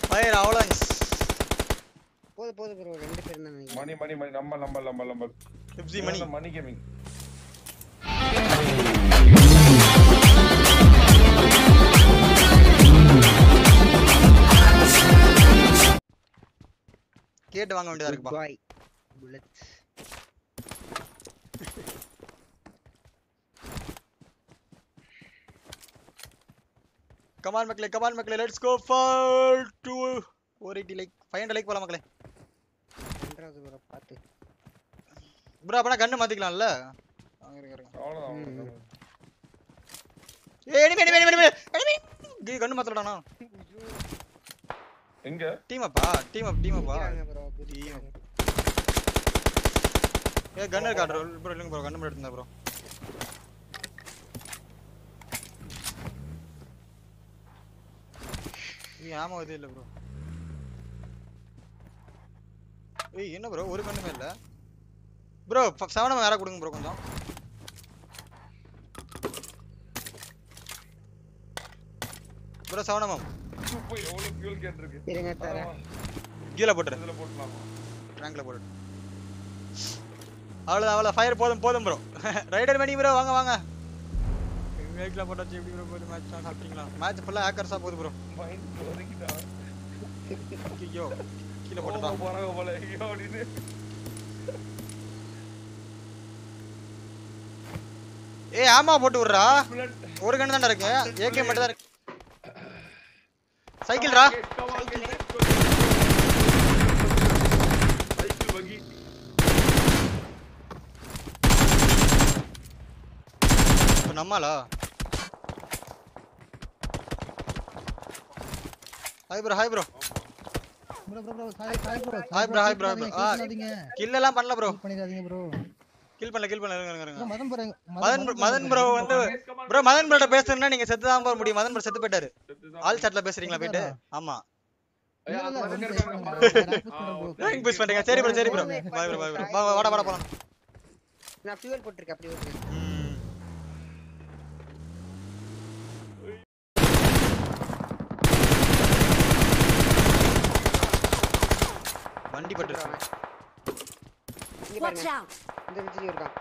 Fire அவ்வளோங்க போது போது bro ரெண்டு பேரும் தான் நினைக்கிறேன் மணி மணி மணி நம்ம நம்ம நம்ம நம்ம ஃபிஃப்டி மணி மணி கேமிங் கேட்டு வாங்க வேண்டியதா இருக்குப்பா பாய் புல்லட்ஸ் கமான் மக்களே கமான் மக்களே let's go for two four eighty like five hundred like போலாம் மக்களே ரெண்டாவது ப்ரோ பார்த்து ப்ரோ அப்பனா கண்ணு மாத்திக்கலாம்ல அங்க இருங்க, இருங்க. அவ்வளவுதான் ம். அவ்வளவுதான். ஏய் enemy enemy enemy enemy enemy கண்ணு மாத்தலடானா எங்க டீம் அப்பா டீம் அப் டீம் அப்பா ப்ரோ ஏ கன் இருக்கா ப்ரோ ப்ரோ இல்லங்க ப்ரோ கன் மட்டும் எடுத்தா ப்ரோ ஏய் ஆமா இது இல்ல ப்ரோ ஏய் என்ன ப்ரோ ஒரு கண்ணுமே இல்ல ப்ரோ செவனம் வேற கொடுங்க ப்ரோ கொஞ்சம் ப்ரோ செவனமம் போய் எவ்வளவு ஃபியூல் கேட்டிருக்கு இருங்க தரேன் கீழே போட்டுரு இதுல போட்டுலாமா ரேங்க்ல போட்டு அவ்வளோதான் அவ்வளோ ஃபயர் போதும் போதும் ப்ரோ ரைடர் மணி ப்ரோ வாங்க வாங்க மேட்ச்ல போட்டாச்சு எப்படி ப்ரோ போகுது மேட்ச் சாப்பிட்டீங்களா மேட்ச் ஃபுல்லாக ஹேக்கர்ஸாக போகுது ப்ரோ மைண்ட் ஒதுக்கிட்டா ஐயோ கீழே போறாங்க போட்டுட்டான் போறாங்க போல ஐயோ அப்படின்னு ஏய் ஆமா போட்டு விட்றா Bullet. ஒரு கண்ணு தான்டா இருக்கு ஏகே மட்டும் தான் இருக்கு சைக்கிள்ரா Come on, get it, go. Cycle வகி இப்போ நம்மளா hi bro hi bro bro bro bro hi hi bro Hi bro, hi bro, hi bro. ஆ. பண்ணாதீங்க கில் எல்லாம் பண்ணல ப்ரோ பண்ணிடாதீங்க ப்ரோ கில் பண்ணல கில் பண்ணல இருங்க இருங்க, ப்ரோ இருங்க Madan bro Madan bro- Madan bro வந்து ப்ரோ மதன் ப்ரோட்ட பேசுறதுன்னா நீங்க செத்து தான் போக முடியும் மதன் ப்ரோ செத்து போயிட்டாரு ஆல் சாட்ல பேசுறீங்களா போயிட்டு ஆமா ரேங்க் புஷ் பண்றீங்க சரி ப்ரோ சரி bro bye bro bye bro வாடா வாடா போலாம் நான் ஃபியூல் போட்டிருக்கேன் அப்படி ஓகே ம். வண்டி பட்டுருச்சு இங்க Watch பாருங்க out! இந்த விஜய் இருக்கான்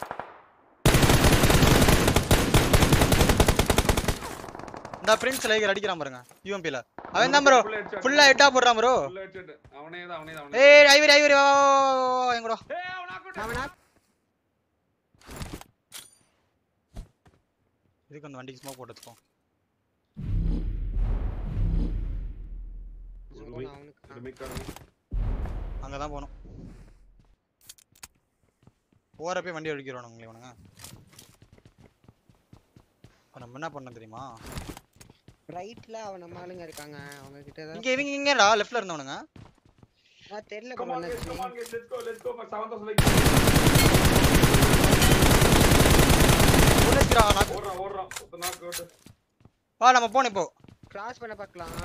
இந்த பிரின்ஸ் லைகர் அடிக்கிறான் பாருங்க யூஎம்பில அவன் தான் ப்ரோ ஃபுல்லா ஹெட்டா போடுறான் ப்ரோ அவனே தான் அவனே தான் ஏய் ஐவரி ஐவரி வா வா, வா, வா, வா, வா, என் கூட வா. அவனா இதுக்கு அந்த வண்டிக்கு ஸ்மோக் போட்டு வச்சுக்கோ அவனுக்கு அங்க தான் போகணும் போறப்பே வண்டி அடிக்கிறோம் உங்களை இவனுங்க இப்ப நம்ம என்ன பண்ண தெரியுமா ரைட்ல அவன் நம்ம ஆளுங்க இருக்காங்க அவங்க கிட்ட தான் இங்க இவங்க இங்கடா லெஃப்ட்ல இருந்தவனுங்க நான் தெரியல Come bro on, guys, என்னாச்சு. come on, guys, let's go, let's go for 7000 like. புல்லட்ஸ்ரா நான் ஓடுறான், ஓடுறான். ஒருத்தன் knock out. வா நம்ம போனோம் இப்போ கிராஸ் பண்ண பார்க்கலாம்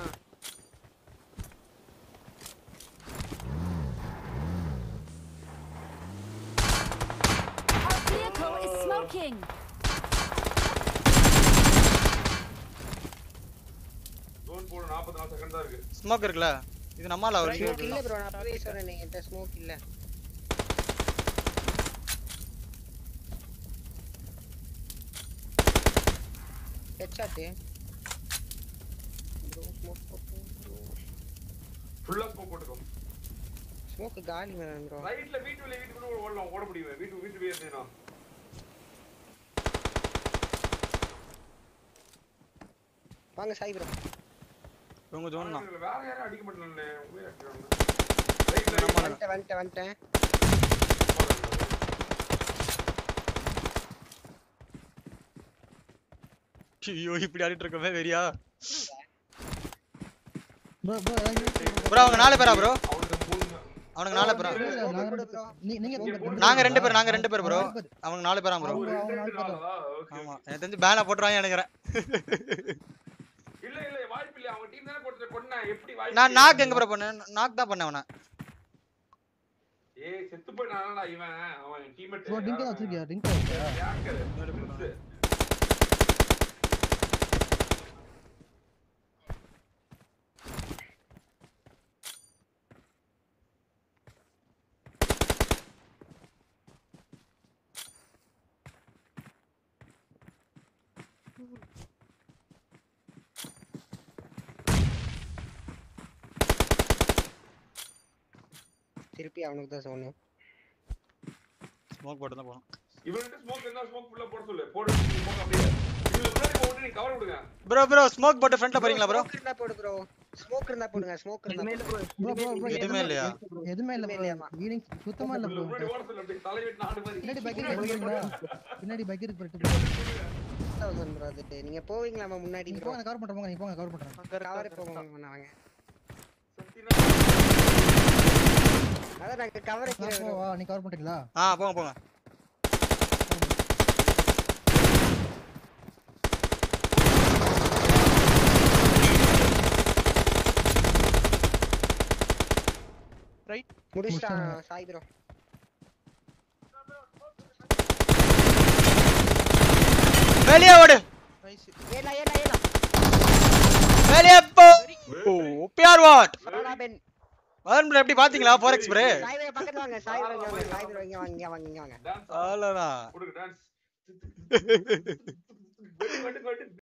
Our vehicle is smoking! Zone போடு, 44 second தான் இருக்கு. ஸ்மோக் இருக்குல்ல இது நம்மால ஒரு ஸ்மோக் இல்ல ப்ரோ நான் அப்படியே சொல்றேன் என்கிட்ட ஸ்மோக் இல்ல ஹெட்ஷாட் ப்ரோ ஸ்மோக் போட்டு Full ஆ smoke போட்டுக்கோ. ஸ்மோக் காலி மேடம் ப்ரோ Right ல வீட்டு வெளிய வீட்டுக்குள்ள ஓடலாம், ஓட முடியுமே. வீட்டு வீட்டு வெளிய இருந்தேனா. வாங்க சாய் ப்ரோ இவங்க ஜோன் தான் வேற யாரும் அடிக்க மாட்டாங்களே, உங்களே அடிக்கிறாங்க. Right ல நம்ம வந்துட்டேன் வந்துட்டேன் வந்துட்டேன் ஐயோ இப்படி ஆடிட்டு இருக்கவே வெறியா ப்ரோ ப்ரோ ப்ரோ அவங்க நாலு பேரா ப்ரோ அவனுக்கு மூணு அவனுக்கு நாலு பேரா நீங்க நாங்க ரெண்டு பேர் நாங்க ரெண்டு பேர் ப்ரோ அவங்க நாலு பேரா ப்ரோ ஒரு ரெண்டு ரெண்டு நாளா? Okay, ஆமா எனக்கு தெரிஞ்சு பேனை போட்டுருவாங்க நினைக்கிறேன் இல்ல இல்ல வாய்ப்பு இல்ல அவங்க டீம் தானே கொடுத்து கொன்ன எப்படி வாய்ப்பு நான் இல்ல? நாக் எங்க ப்ரோ பண்ணேன் நாக் தான் பண்ணேன் அவனை ஏய் செத்து போயிட்டானடா இவன் அவன் டீம்மேட் ப்ரோ டிங்க வச்சிருக்கியா டிங்க வச்சிருக்கியா திருப்பி அவனுக்கு தான் சோனு ஸ்மோக் போட்டு தான் போகணும் இவன்கிட்ட ஸ்மோக் இருந்தா ஸ்மோக் ஃபுல்லா போட சொல்லு போடு ஸ்மோக் அப்படியே இதுல முன்னாடி போட்டு நீ கவர் விடுங்க ப்ரோ ப்ரோ ஸ்மோக் போட்டு ஃப்ரண்ட்ல போறீங்களா ப்ரோ Smoke இருந்தா போடு ப்ரோ ஸ்மோக் இருந்தா போடுங்க ஸ்மோக் இருந்தா போடுங்க. ப்ரோ ப்ரோ ப்ரோ எதுவுமே இல்லையா எதுவுமே இல்ல எதுவுமே ப்ரோ இல்லையாமா? வீலிங் சுத்தமா இல்ல இதுல ப்ரோ முன்னாடி ஓட சொல்லு அப்படியே தலை வெட்டி நாடு மாதிரி பின்னாடி பக்கெட் போறீங்களா பின்னாடி பக்கெட் போயிட்டு 1000 bro அது நீங்க போவீங்களாமா முன்னாடி நீங்க bro போங்க கவர் பண்றோம் நீங்க போங்க கவர் பண்றேன் கவர் போவாங்க வாங்க சத்தினா அதான் நாங்க கவர் நான் வைக்கிறோம் போவா நீ கவர் பண்றீங்களா ஆ போங்க போங்க முடிச்சிட்டான் சாய் ப்ரோ வெளியே ஓடு ஏலா ஏலா ஏலா வெளியே போ ஓ பியார் வாட் சரவணா பென் மதன் ப்ரோ எப்படி பாத்தீங்களா ஃபோரெக்ஸ் ப்ரோ சாய் ப்ரோ பக்கத்துல வாங்க சாய் ப்ரோ இங்க வாங்க சாய் ப்ரோ இங்க வாங்க இங்க வாங்க இங்க வாங்க டான்ஸ் அவ்வளோதான் கொடுங்க டான்ஸ் வெட்டு வெட்டு வெட்டு